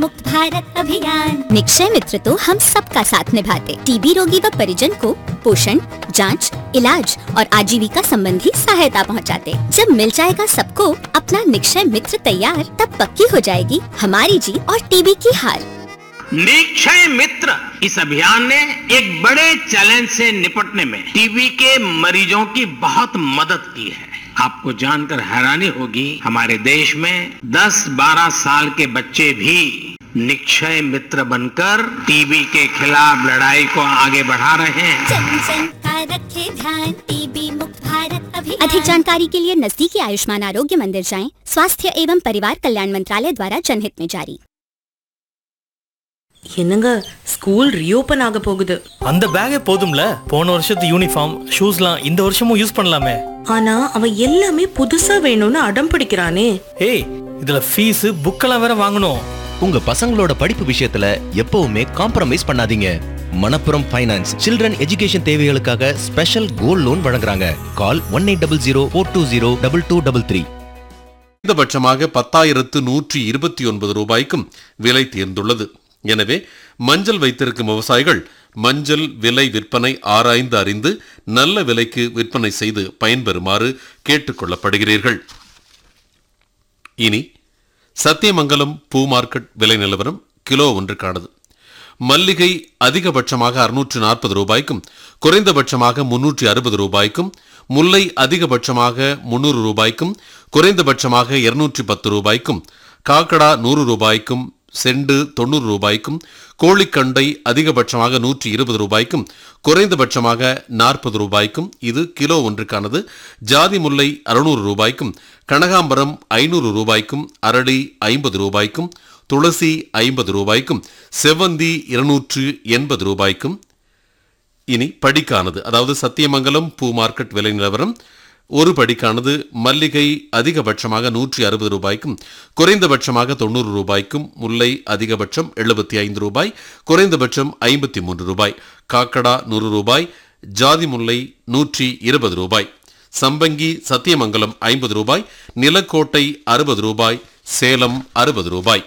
मुक्त भारत अभियान निक्षय मित्र तो हम सबका साथ निभाते टीबी रोगी व परिजन को पोषण जांच, इलाज और आजीविका संबंधी सहायता पहुंचाते। जब मिल जाएगा सबको अपना निक्षय मित्र तैयार तब पक्की हो जाएगी हमारी जीत और टीबी की हार निक्षय मित्र इस अभियान ने एक बड़े चैलेंज से निपटने में टीबी के मरीजों की बहुत मदद की है आपको जानकर हैरानी होगी हमारे देश में 10-12 साल के बच्चे भी निक्षय मित्र बनकर टीबी के खिलाफ लड़ाई को आगे बढ़ा रहे हैं जन जन का रखे ध्यान टीबी मुक्त भारत अभियान अधिक जानकारी के लिए नजदीकी आयुष्मान आरोग्य मंदिर जाएं स्वास्थ्य एवं परिवार कल्याण मंत्रालय द्वारा जनहित में जारी என்னங்க ஸ்கூல் ரீஓபன் ஆக போகுது அந்த பேக்கே போதும்ல போன வருஷத்து யூனிஃபார்ம் ஷூஸ்லாம் இந்த வருஷமும் யூஸ் பண்ணலாமே ஆனா அவன் எல்லாமே புதுசா வேணும்னு அடம் பிடிக்கிறானே ஏய் இதுல ஃபீஸ் புக்கெல்லாம் வேற வாங்கணும் உங்க பசங்களோட படிப்பு விஷயத்துல எப்பவுமே காம்ப்ரமைஸ் பண்ணாதீங்க மணப்புரம் ஃபைனான்ஸ் சில்ட்ரன் எஜுகேஷன் தேவைகளுக்காக ஸ்பெஷல் கோல்ட் லோன் வழங்குறாங்க call one eight double zero four two zero double two double three குறைந்தபட்சமாக பத்தாயிரத்து நூற்றி இருபத்தி ஒன்பது ரூபாய்க்கும் விலை தேர்ந்துள்ளது எனவே மஞ்சள் வைத்திருக்கும் விவசாயிகள் மஞ்சள் விலை விற்பனை ஆராய்ந்து அறிந்து நல்ல விலைக்கு விற்பனை செய்து பயன்பெறுமாறு கேட்டுக்கொள்ளப்படுகிறீர்கள் இனி சத்தியமங்கலம் பூ மார்க்கெட் விலை நிலவரம் கிலோ ஒன்றுக்கானது மல்லிகை அதிகபட்சமாக அறுநூற்று நாற்பது ரூபாய்க்கும் குறைந்தபட்சமாக முன்னூற்றி அறுபது ரூபாய்க்கும் முல்லை அதிகபட்சமாக முன்னூறு ரூபாய்க்கும் குறைந்தபட்சமாக இருநூற்றி பத்து ரூபாய்க்கும் காக்கடா நூறு ரூபாய்க்கும் செண்டு தொண்ணூறு ரூபாய்க்கும் கோழிக்கண்டை அதிகபட்சமாக நூற்றி இருபது ரூபாய்க்கும் குறைந்தபட்சமாக நாற்பது ரூபாய்க்கும் இது கிலோ ஒன்றுக்கானது ஜாதி முல்லை அறுநூறு ரூபாய்க்கும் கனகாம்பரம் ஐநூறு ரூபாய்க்கும் அரளி ஐம்பது ரூபாய்க்கும் துளசி ஐம்பது ரூபாய்க்கும் செவ்வந்தி இருநூற்று எண்பது ரூபாய்க்கும் இனி படிக்கானது அதாவது சத்தியமங்கலம் பூ மார்க்கெட் விலை நிலவரம் ஒரு படிக்கானது மல்லிகை அதிகபட்சமாக நூற்றி அறுபது ரூபாய்க்கும் குறைந்தபட்சமாக தொண்ணூறு ரூபாய்க்கும் முல்லை அதிகபட்சம் எழுபத்தி ஐந்து ரூபாய் குறைந்தபட்சம் ஐம்பத்தி மூன்று ரூபாய் காக்கடா நூறு ரூபாய் ஜாதி முல்லை நூற்றி இருபது ரூபாய் சம்பங்கி சத்தியமங்கலம் ஐம்பது ரூபாய் நிலக்கோட்டை அறுபது ரூபாய் சேலம் அறுபது ரூபாய்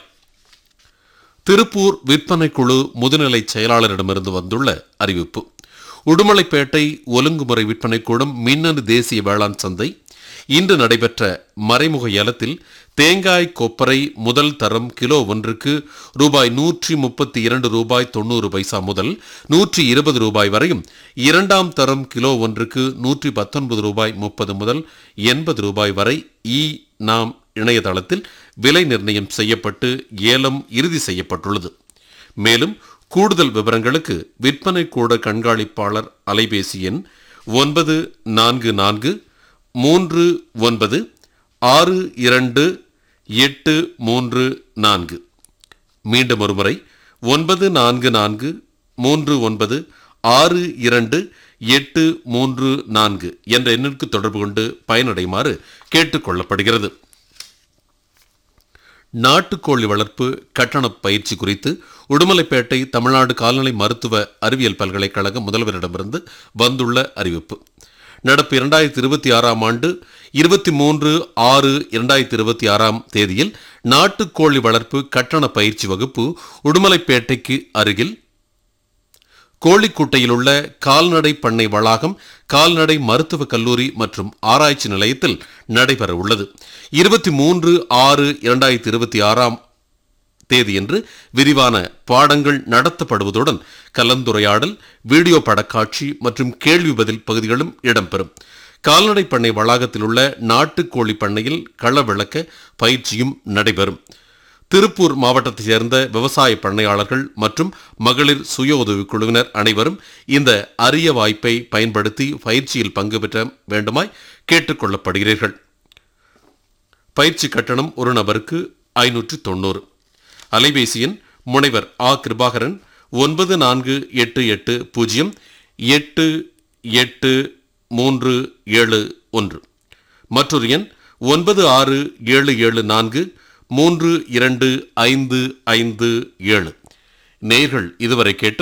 திருப்பூர் விற்பனை குழு முதுநிலை செயலாளரிடமிருந்து வந்துள்ள அறிவிப்பு உடுமலைப்பேட்டை ஒழுங்குமுறை விற்பனை கூடம் மின்னணு தேசிய வேளாண் சந்தை இன்று நடைபெற்ற மறைமுக ஏலத்தில் தேங்காய் கொப்பரை முதல் தரம் கிலோ ஒன்றுக்கு ரூபாய் நூற்றி முப்பத்தி இரண்டு ரூபாய் தொண்ணூறு பைசா முதல் நூற்றி இருபது ரூபாய் வரையும் இரண்டாம் தரம் கிலோ ஒன்றுக்கு நூற்றி பத்தொன்பது ரூபாய் முப்பது முதல் எண்பது ரூபாய் வரை இ நாம் இணையதளத்தில் விலை நிர்ணயம் செய்யப்பட்டு ஏலம் இறுதி செய்யப்பட்டுள்ளது மேலும் கூடுதல் விவரங்களுக்கு விற்பனை கூட கண்காணிப்பாளர் அலைபேசி எண் ஒன்பது நான்கு நான்கு மூன்று ஒன்பது ஆறு இரண்டு எட்டு மூன்று நான்கு மீண்டும் ஒருமுறை ஒன்பது நான்கு நான்கு மூன்று ஒன்பது ஆறு இரண்டு எட்டு மூன்று நான்கு என்ற எண்ணிற்கு தொடர்பு கொண்டு பயனடையுமாறு கேட்டுக்கொள்ளப்படுகிறது நாட்டுக்கோழி வளர்ப்பு கட்டண பயிற்சி குறித்து உடுமலைப்பேட்டை தமிழ்நாடு கால்நடை மருத்துவ அறிவியல் பல்கலைக்கழக முதல்வரிடமிருந்து வந்துள்ள அறிவிப்பு நடப்பு இரண்டாயிரத்தி இருபத்தி ஆறாம் ஆண்டு இருபத்தி மூன்று ஆறு இரண்டாயிரத்தி இருபத்தி ஆறாம் தேதியில் நாட்டுக்கோழி வளர்ப்பு கட்டண பயிற்சி வகுப்பு உடுமலைப்பேட்டைக்கு அருகில் கோழிக்குட்டையில் உள்ள கால்நடை பண்ணை வளாகம் கால்நடை மருத்துவக் கல்லூரி மற்றும் ஆராய்ச்சி நிலையத்தில் நடைபெற உள்ளது இருபத்தி மூன்று ஆறு இரண்டாயிரத்தி இருபத்தி ஆறாம் தேதியன்று விரிவான பாடங்கள் நடத்தப்படுவதுடன் கலந்துரையாடல் வீடியோ படக்காட்சி மற்றும் கேள்வி பதில் பகுதிகளும் இடம்பெறும் கால்நடை பண்ணை வளாகத்தில் உள்ள நாட்டுக்கோழி பண்ணையில் கள விளக்க பயிற்சியும் நடைபெறும் திருப்பூர் மாவட்டத்தைச் சேர்ந்த விவசாய பண்ணையாளர்கள் மற்றும் மகளிர் சுய உதவிக் குழுவினர் அனைவரும் இந்த அரிய வாய்ப்பை பயன்படுத்தி பயிற்சியில் பங்கு பெற்ற வேண்டுமாய் கேட்டுக்கொள்ளப்படுகிறீர்கள் பயிற்சி கட்டணம் ஒரு நபருக்கு ஐநூற்று தொண்ணூறு அலைபேசி எண் முனைவர் ஆ கிருபாகரன் ஒன்பது நான்கு எட்டு எட்டு பூஜ்ஜியம் எட்டு எட்டு மூன்று ஏழு ஒன்று மற்றொரு எண் ஒன்பது ஆறு ஏழு ஏழு நான்கு மூன்று இரண்டு ஐந்து ஐந்து ஏழு நேர்கள் இதுவரை கேட்டு